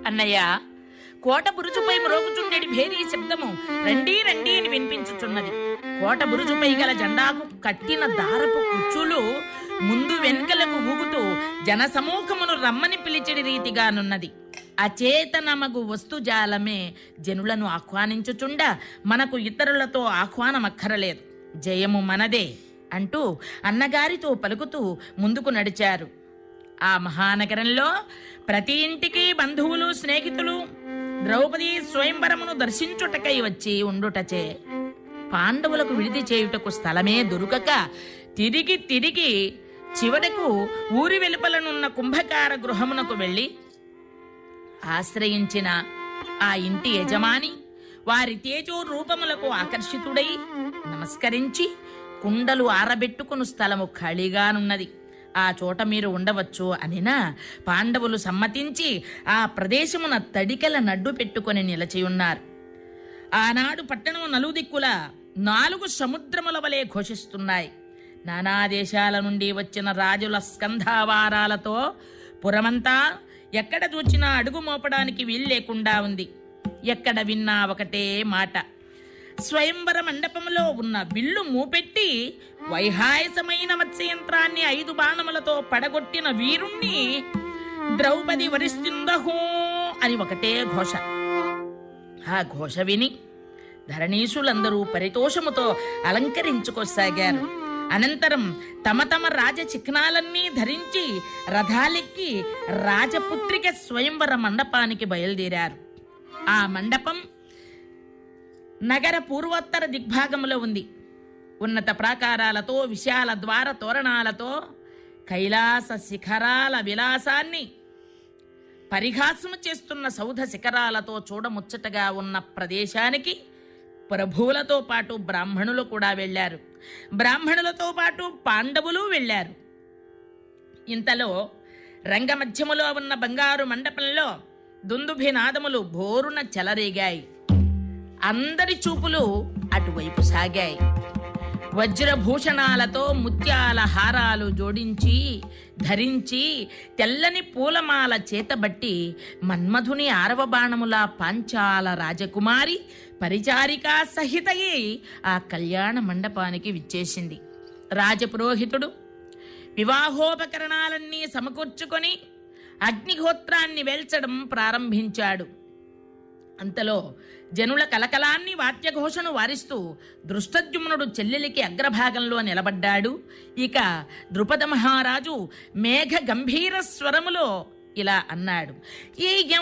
అన్నయ్య కోట బురుజుపై మ్రోగుచుండెడి భేరీ శబ్దము రండి రండి అని వినిపించుచున్నది కోట బురుజుపై గల జెండాకు కట్టిన దారపు కుచ్చులు ముందు వెనుకలకు ఊగుతూ జనసమూహమును రమ్మని పిలిచెడి రీతిగానున్నది అచేతనమగు వస్తుజాలమే జనులను ఆహ్వానించుచుండ మనకు ఇతరులతో ఆహ్వానమక్కరలేదు జయము మనదే అంటూ అన్నగారితో పలుకుతూ ముందుకు నడిచారు ఆ మహానగరంలో ప్రతి ఇంటికి బంధువులు స్నేహితులు ద్రౌపది స్వయంవరమును దర్శించుటకై వచ్చి ఉండుటచే పాండవులకు విడిది చేయుటకు స్థలమే దొరుకక తిరిగి తిరిగి చివరకు ఊరి వెలుపలనున్న కుంభకార గృహమునకు వెళ్ళి ఆశ్రయించిన ఆ ఇంటి యజమాని వారి తేజో రూపములకు ఆకర్షితుడై నమస్కరించి కుండలు ఆరబెట్టుకుని స్థలము ఖాళీగానున్నది ఆ చోట మీరు ఉండవచ్చు అనినా పాండవులు సమ్మతించి ఆ ప్రదేశమున తడికల నడ్డు పెట్టుకొని నిలచియున్నారు ఆనాడు పట్టణము నలుదిక్కుల నాలుగు సముద్రముల వలె ఘోషిస్తున్నాయి నానా దేశాల నుండి వచ్చిన రాజుల స్కంధావారాలతో పురమంతా ఎక్కడ చూచినా అడుగు మోపడానికి వీలు లేకుండా ఉంది ఎక్కడ విన్నా ఒకటే మాట స్వయంవర మండపంలో ఉన్న విల్లు మూపెట్టి వైహాయసమైన మత్స్యయంత్రాన్ని ఐదు బాణములతో పడగొట్టిన వీరుణ్ణి ద్రౌపది వరిస్తుందహో అని ఒకటే ఘోష ఆ ఘోష విని ధరణీసులందరూ పరితోషముతో అలంకరించుకోసాగారు అనంతరం తమ తమ రాజ చిహ్నాలన్నీ ధరించి రథాలెక్కి రాజపుత్రిక స్వయంవర మండపానికి బయలుదేరారు ఆ మండపం నగర పూర్వోత్తర దిగ్భాగంలో ఉంది ఉన్నత ప్రాకారాలతో విశాల ద్వార తోరణాలతో కైలాస శిఖరాల విలాసాన్ని పరిహాసము చేస్తున్న సౌధ శిఖరాలతో చూడముచ్చటగా ఉన్న ప్రదేశానికి ప్రభువులతో పాటు బ్రాహ్మణులు కూడా వెళ్ళారు బ్రాహ్మణులతో పాటు పాండవులు వెళ్ళారు ఇంతలో రంగమధ్యములో ఉన్న బంగారు మండపంలో దుందుభినాదములు బోరున చెలరేగాయి అందరి చూపులు అటువైపు సాగాయి వజ్రభూషణాలతో ముత్యాల హారాలు జోడించి ధరించి తెల్లని పూలమాల చేతబట్టి మన్మధుని ఆరవ బాణముల పాంచాల రాజకుమారి పరిచారికా సహితయే ఆ కళ్యాణ మండపానికి విచ్చేసింది రాజపురోహితుడు వివాహోపకరణాలన్నీ సమకూర్చుకొని అగ్నిహోత్రాన్ని వేల్చడం ప్రారంభించాడు అంతలో జనుల కలకలాన్ని వాద్యఘోషను వారిస్తూ దృష్టద్యుమ్నుడు చెల్లెలికి అగ్రభాగంలో నిలబడ్డాడు ఇక ద్రుపద మహారాజు మేఘ గంభీర స్వరములో ఇలా అన్నాడు ఈ